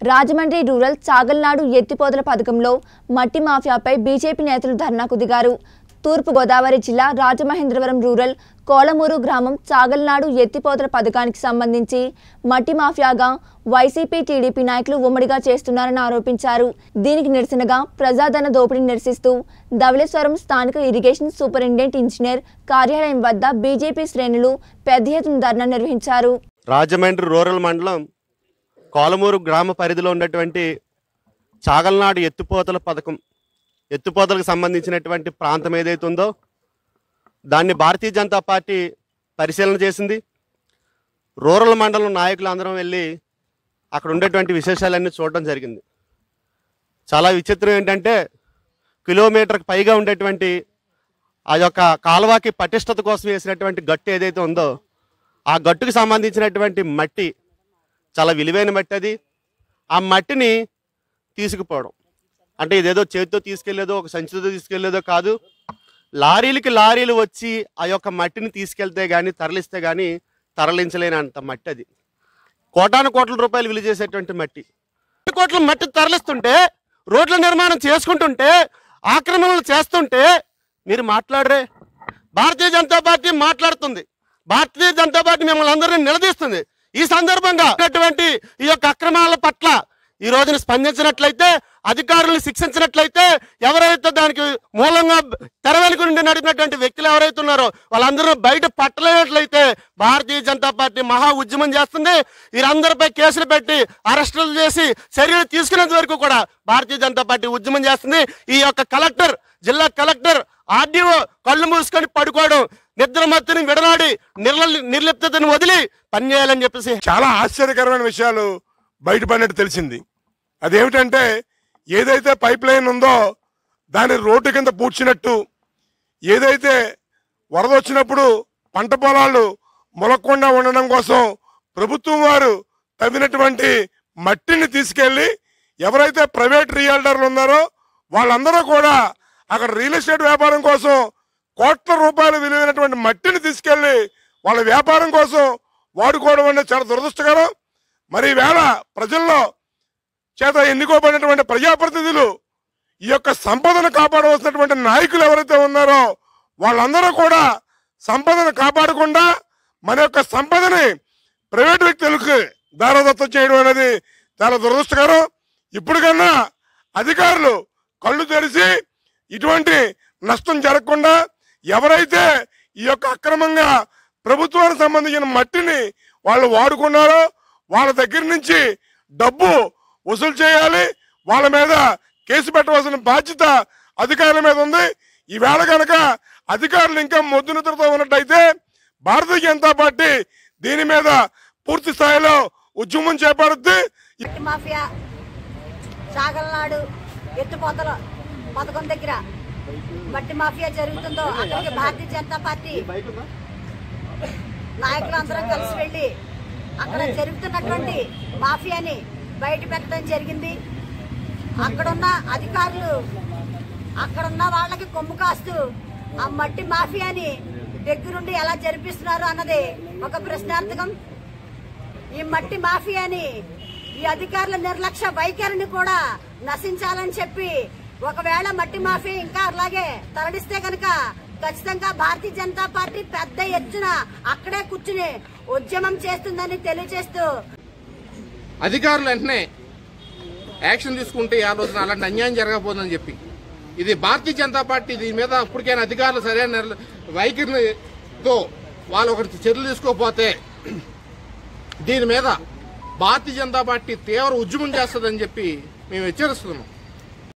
Rajahmundry rural Chagalnadu ఎత్తిపోతల పథకంలో మట్టి మాఫియాపై బీజేపీ నేతలు ధర్నాకు దిగారు తూర్పుగోదావరి జిల్లా రాజమహేంద్రవరం రూరల్ కోలమూరు గ్రామం చాగల్నాడు ఎత్తిపోతల పథకానికి సంబంధించి మట్టి మాఫియాగా వైసీపీ టీడీపీ నాయకులు ఉమ్మడిగా చేస్తున్నారని ఆరోపించారు దీనికి నిరసనగా ప్రజాధన దోపిడీని నిరసిస్తూ ధవళేశ్వరం స్థానిక ఇరిగేషన్ సూపరింటెండెంట్ ఇంజనీర్ కార్యాలయం వద్ద బీజేపీ శ్రేణులు పెద్ద ఎత్తున ధర్నా నిర్వహించారు రాజమండ్రి రూరల్ మండలం కోలమూరు గ్రామ పరిధిలో ఉన్నటువంటి చాగల్నాడు ఎత్తుపోతల పథకం ఎత్తుపోతలకు సంబంధించినటువంటి ప్రాంతం ఏదైతే ఉందో దాన్ని భారతీయ జనతా పార్టీ పరిశీలన చేసింది రూరల్ మండలం నాయకులు అందరం వెళ్ళి అక్కడ ఉండేటువంటి విశేషాలన్నీ చూడడం జరిగింది చాలా విచిత్రం ఏంటంటే కిలోమీటర్కి పైగా ఉండేటువంటి ఆ యొక్క కాలువకి పటిష్టత కోసం వేసినటువంటి గట్టు ఏదైతే ఉందో ఆ గట్టుకు సంబంధించినటువంటి మట్టి చాలా విలువైన మట్టి అది ఆ మట్టిని తీసుకుపోవడం అంటే ఇదేదో చేతితో తీసుకెళ్లేదో ఒక సంచితో తీసుకెళ్లేదో కాదు లారీలకి లారీలు వచ్చి ఆ యొక్క మట్టిని తీసుకెళ్తే కానీ తరలిస్తే కానీ తరలించలేనంత మట్టి అది కోటాను కోట్ల రూపాయలు విలువ చేసేటువంటి మట్టి కోట్ల మట్టి తరలిస్తుంటే రోడ్ల నిర్మాణం చేసుకుంటుంటే ఆక్రమణలు చేస్తుంటే మీరు మాట్లాడరే భారతీయ జనతా పార్టీ మాట్లాడుతుంది భారతీయ జనతా పార్టీ మిమ్మల్ని అందరినీ నిలదీస్తుంది ఈ సందర్భంగా ఉన్నటువంటి ఈ యొక్క అక్రమాల పట్ల ఈ రోజున స్పందించినట్లయితే అధికారులను శిక్షించినట్లయితే ఎవరైతే దానికి మూలంగా తెరవెనుక నుండి నడిపినటువంటి వ్యక్తులు ఎవరైతే ఉన్నారో వాళ్ళందరూ బయట పట్టలేనట్లయితే భారతీయ జనతా పార్టీ మహా ఉద్యమం చేస్తుంది వీరందరిపై కేసులు పెట్టి అరెస్టులు చేసి చర్యలు తీసుకునేంత వరకు కూడా భారతీయ జనతా పార్టీ ఉద్యమం చేస్తుంది ఈ యొక్క కలెక్టర్ జిల్లా కలెక్టర్ ఆర్డీఓ కళ్ళు మూసుకొని పడుకోవడం నిద్రమత్తుని విడనాడి నిర్ల నిర్లిప్తతను వదిలి పనిచేయాలని చెప్పేసి చాలా ఆశ్చర్యకరమైన విషయాలు బయటపడినట్టు తెలిసింది అదేమిటంటే ఏదైతే పైప్ లైన్ ఉందో దాని రోడ్డు కింద పూడ్చినట్టు ఏదైతే వరద వచ్చినప్పుడు పంట పొలాలు మొలకుండా ఉండడం కోసం ప్రభుత్వం వారు తవ్వినటువంటి మట్టిని తీసుకెళ్లి ఎవరైతే ప్రైవేట్ రియల్టర్లు ఉన్నారో వాళ్ళందరూ కూడా అక్కడ రియల్ ఎస్టేట్ వ్యాపారం కోసం కోట్ల రూపాయలు విలువైనటువంటి మట్టిని తీసుకెళ్లి వాళ్ళ వ్యాపారం కోసం వాడుకోవడం అనేది చాలా దురదృష్టకరం మరి ఈవేళ ప్రజల్లో చేత ఎన్నుకోబడినటువంటి ప్రజాప్రతినిధులు ఈ యొక్క సంపదను కాపాడవలసినటువంటి నాయకులు ఎవరైతే ఉన్నారో వాళ్ళందరూ కూడా సంపదను కాపాడకుండా మన యొక్క సంపదని ప్రైవేట్ వ్యక్తులకు దారదత్తం చేయడం అనేది చాలా దురదృష్టకరం ఇప్పుడు కన్నా అధికారులు కళ్ళు తెరిచి ఇటువంటి నష్టం జరగకుండా ఎవరైతే ఈ యొక్క అక్రమంగా ప్రభుత్వానికి సంబంధించిన మట్టిని వాళ్ళు వాడుకున్నారో వాళ్ళ దగ్గర నుంచి డబ్బు వసూలు చేయాలి వాళ్ళ మీద కేసు పెట్టవలసిన బాధ్యత అధికారుల మీద ఉంది ఈవేళ కనుక అధికారులు ఇంకా మొద్దు నిద్రతో ఉన్నట్టయితే భారతీయ జనతా పార్టీ దీని మీద పూర్తి స్థాయిలో ఉద్యమం చేపడుద్ది మట్టి మాఫియా చాగలనాడు ఎత్తుపోతల పథకం దగ్గర మట్టి మాఫియా జరుగుతుందో అక్కడికి భారతీయ జనతా పార్టీ నాయకులందరం కలిసి వెళ్ళి అక్కడ జరుగుతున్నటువంటి మాఫియాని బయట పెట్టడం జరిగింది అక్కడున్న అధికారులు అక్కడున్న వాళ్ళకి కొమ్ము కాస్తూ ఆ మట్టి మాఫియాని దగ్గరుండి ఎలా జరిపిస్తున్నారు అన్నది ఒక ప్రశ్నార్థకం ఈ మట్టి మాఫియాని ఈ అధికారుల నిర్లక్ష్య వైఖరిని కూడా నశించాలని చెప్పి ఒకవేళ మట్టి మాఫియా ఇంకా అలాగే తరలిస్తే కనుక ఖచ్చితంగా భారతీయ జనతా పార్టీ పెద్ద ఎత్తున అక్కడే కూర్చుని ఉద్యమం చేస్తుందని తెలియజేస్తూ అధికారులు వెంటనే యాక్షన్ తీసుకుంటే ఆ రోజున అలాంటి అన్యాయం జరగబోతుందని చెప్పి ఇది భారతీయ జనతా పార్టీ దీని మీద ఇప్పటికైనా అధికారులు సరైన నిర్ల- వైఖరితో వాళ్ళు ఒకటి చర్యలు తీసుకోకపోతే దీని మీద భారతీయ జనతా పార్టీ తీవ్ర ఉద్యమం చేస్తుందని చెప్పి మేము హెచ్చరిస్తున్నాం